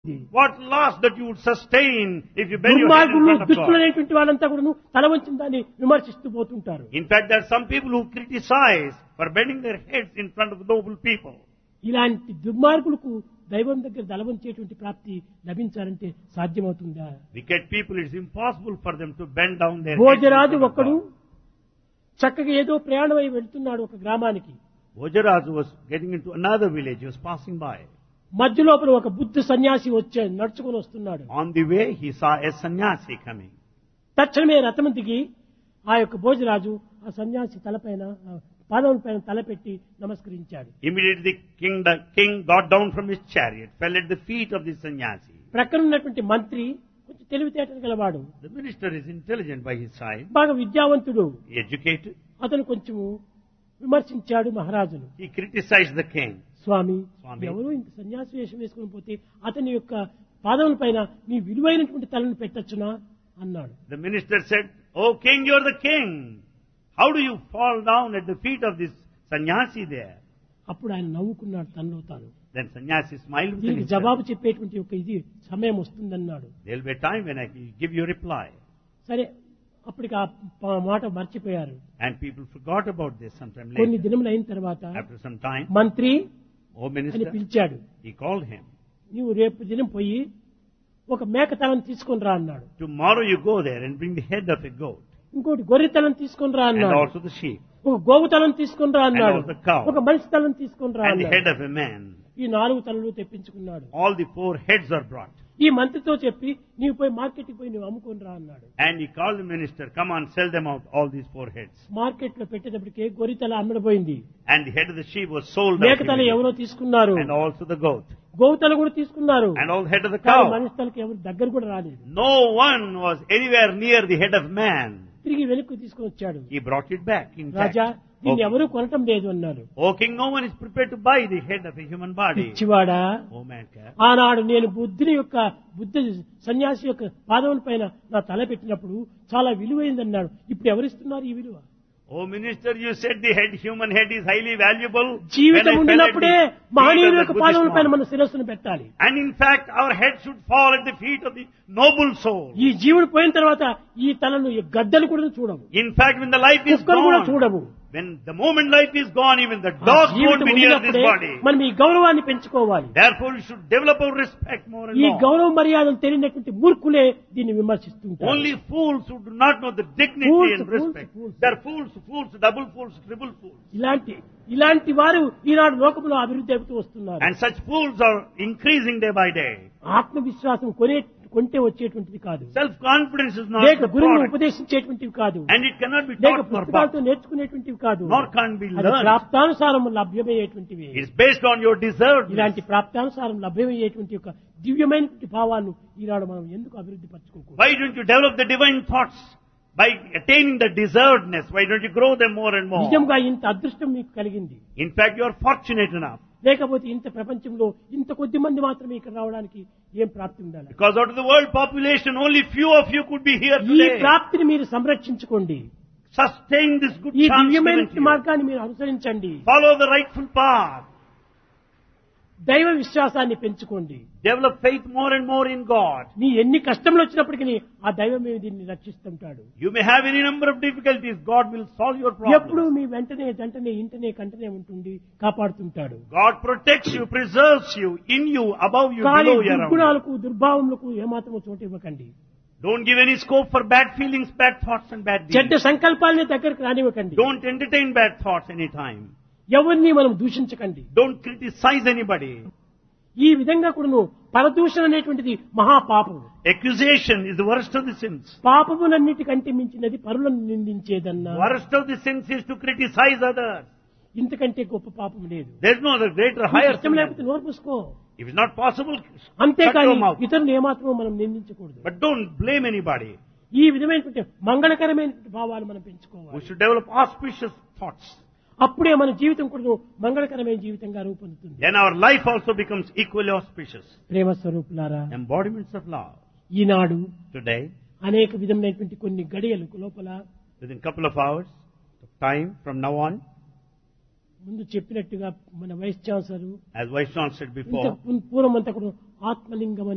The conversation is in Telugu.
What loss that you would sustain if you bend your head in దుర్మార్గులు front of God. దుష్టులైనటువంటి వాళ్ళంతా కూడా తల వంచిన దాన్ని విమర్శిస్తూ పోతుంటారు In fact, there are some people who criticize for bending their heads in front of noble people. ఇలాంటి దుర్మార్గులకు దైవం దగ్గర దళవంచేటువంటి ప్రాప్తి లభించాలంటే సాధ్యమవుతుందా Wicked people, it's impossible for them to bend down their heads. in Bhojaraju front of ఒక్కడు God. చక్కగా ఏదో ప్రయాణమై వెళ్తున్నాడు ఒక గ్రామానికి Bhojaraju was getting into another village. He was passing by. మధ్య లోపల ఒక బుద్ధ సన్యాసి వచ్చే నడుచుకొని వస్తున్నాడు On the way, he saw a sannyasi coming. తక్షణమే రథం దిగి ఆ యొక్క భోజరాజు ఆ సన్యాసి తలపైన ఆ పాదముల పైన తలపెట్టి నమస్కరించాడు Immediately, the king, the king got down from his chariot, fell at the feet of the sannyasi. ప్రక్కన ఉన్నటువంటి మంత్రి కొంచెం తెలివితేటలు గలవాడు The minister is intelligent by his side, బాగా విద్యావంతుడు educated. అతను కొంచెము విమర్శించాడు మహారాజును He criticized the king. స్వామి స్వామి. ఎవరు ఇంత సన్యాసి వేషం వేసుకుని పోతే అతని యొక్క పాదముల పైన మీ విలువైనటువంటి తలను పెట్టచ్చునా అన్నాడు The minister said, Oh king, you're the king. How do you fall down at the feet of this sannyasi there? అప్పుడు ఆయన నవ్వుకున్నాడు తనలో తాను Then sannyasi smiled within దీనికి himself. జవాబు చెప్పేటువంటి ఒక ఇది సమయం వస్తుందన్నాడు There'll be a time when I will give you a reply. సరే అప్పటికి ఆ ప- మాట మర్చిపోయారు And people forgot about this sometime కొన్ని later. దినములు అయిన తర్వాత After some time, మంత్రి oh అని minister, పిలిచాడు he called him. నీవు రేపు దినం పోయి ఒక మేక తలను తీసుకొని రా అన్నాడు Tomorrow you go there and bring the head of a goat ఇంకోటి గొర్రె తలను తీసుకొని రా and అన్నాడు also the sheep ఒక గోవు తలను తీసుకొని రా అన్నాడు And also cow. ఒక మనిషి తలను తీసుకొని రా and the head అన్నాడు of a man. ఈ నాలుగు తలలు తెప్పించుకున్నాడు All the four heads are brought. ఈ మంత్రితో చెప్పి నీవు పోయి మార్కెట్కి పోయి నువ్వు అమ్ముకొని రా అన్నాడు And he called the minister, come on, sell them out, all these four heads. Market లో పెట్టేటప్పటికే గొర్రె తల అమ్మడపోయింది And the head of the sheep was sold మేక out. తల immediately. ఎవరో తీసుకున్నారు And also the goat. గోవు తల కూడా తీసుకున్నారు And all the head of the కానీ cow. మనిషి తలకి ఎవరు దగ్గర కూడా రాలేదు No one was anywhere near the head of man. తిరిగి వెనక్కి తీసుకొని వచ్చాడు He brought it back. In fact, రాజా దీన్ని oh, ఎవరు కొనటం లేదు అన్నారు oh king, no one is prepared to buy the head of a human body. పిచ్చివాడా Oh mankind. ఆనాడు నేను బుద్ధుని యొక్క బుద్ధ సన్యాసి యొక్క పాదముల పైన నా తల పెట్టినప్పుడు చాలా విలువైంది అన్నాడు ఇప్పుడు ఎవరిస్తున్నారు ఈ విలువ Oh minister, you said the head, human head is highly valuable. When జీవితం I fell at ఉండినప్పుడే the feet మహనీయుల of the యొక్క Buddhist పాదముల పైన monk. మన శిరస్సును పెట్టాలి And in fact, our head should fall at the feet of the noble soul. ఈ జీవుడు పోయిన తర్వాత ఈ తలను ఈ గద్దలు కూడా చూడవు In fact, when the life is కుక్కలు కూడా gone, చూడవు when the moment life is gone, even the ఆ dog won't జీవితం be near this ఉండినప్పుడే body. మనం ఈ గౌరవాన్ని పెంచుకోవాలి Therefore, we should develop our respect more and ఈ more. గౌరవ మర్యాదలు తెలియనటువంటి మూర్ఖులే దీన్ని విమర్శిస్తుంటారు Only fools who do not know the dignity Fools, and fools, respect. fools. They're fools, fools, double fools, triple fools. ఇలాంటి ఇలాంటి వారు ఈనాడు లోకంలో అభివృద్ధి అవుతూ వస్తున్నారు And such fools are increasing day by day. ఆత్మవిశ్వాసం కొనే కొంటే వచ్చేటువంటిది కాదు Self-confidence is not లేక the గురువుని product. ఉపదేశించేటువంటివి కాదు And it cannot be లేక taught nor పుస్తకాలతో bought. నేర్చుకునేటువంటివి కాదు Nor can be అది learned. ప్రాప్తానుసారం లభ్యమయ్యేటువంటివి It's based on your deservedness. ఇలాంటి ప్రాప్తానుసారం లభ్యమయ్యేటువంటి యొక్క దివ్యమైనటువంటి భావాలను ఈనాడు మనం ఎందుకు అభివృద్ధి పరచుకోకూడదు Why don't you develop the divine thoughts by attaining the deservedness? Why don't you grow them more and more? నిజంగా ఇంత అదృష్టం మీకు కలిగింది In fact, you are fortunate enough. లేకపోతే ఇంత ప్రపంచంలో ఇంత కొద్ది మంది మాత్రమే ఇక్కడ రావడానికి ఏం ప్రాప్తి ఉండాలి Because out of the world population, only few of you could be here ఈ today. ప్రాప్తిని మీరు సంరక్షించుకోండి Sustain this good ఈ chance given దివ్యమైన to you. మార్గాన్ని మీరు అనుసరించండి Follow the rightful path. దైవ విశ్వాసాన్ని పెంచుకోండి Develop faith more and more in God. మీ ఎన్ని కష్టములు వచ్చినప్పటికీ ఆ దైవమే దీన్ని రక్షిస్తుంటాడు You may have any number of difficulties. God will solve your ఎప్పుడు problems. మీ వెంటనే జంటనే ఇంటనే కంటనే ఉంటుంది కాపాడుతుంటాడు God protects you, preserves you, in you, above you, కానీ below you, around you. దుర్గుణాలకు దుర్భావములకు ఏమాత్రము చోటు ఇవ్వకండి Don't give any scope for bad feelings, bad thoughts and bad చెడ్డ deeds. సంకల్పాలని దగ్గరకు రానివ్వకండి Don't entertain bad thoughts anytime. ఎవరిని మనం దూషించకండి Don't criticize anybody. ఈ విధంగా కూడాను పరదూషణ అనేటువంటిది మహాపాపము Accusation is the worst of the sins. పాపములన్నిటికంటే మించినది పరులను నిందించేదన్నా Worst of the sins is to criticize others. ఇంతకంటే గొప్ప పాపం లేదు There's no other greater, నీకు higher ఇష్టం sin. లేకపోతే నోరు మూసుకో If it's not possible, shut అంతేకాని your mouth. ఇతరులు ఏమాత్రమో మనం నిందించకూడదు But don't blame anybody. ఈ విధమైనటువంటి మంగళకరమైనటువంటి భావాలు మనం We పెంచుకోవాలి should develop auspicious thoughts. అప్పుడే మన జీవితం కూడా మంగళకరమైన జీవితంగా రూపొందుతుంది Then our life also becomes equally auspicious. ప్రేమ స్వరూపులారా Embodiments of love. Eenadu Today, అనేక విధమైనటువంటి కొన్ని గడియలు లోపల within a couple of hours of time from now on, ముందు చెప్పినట్టుగా మన vice chancellor as Vaishnav said ఇంత before, పూర్వం అంతా కూడా ఆత్మలింగం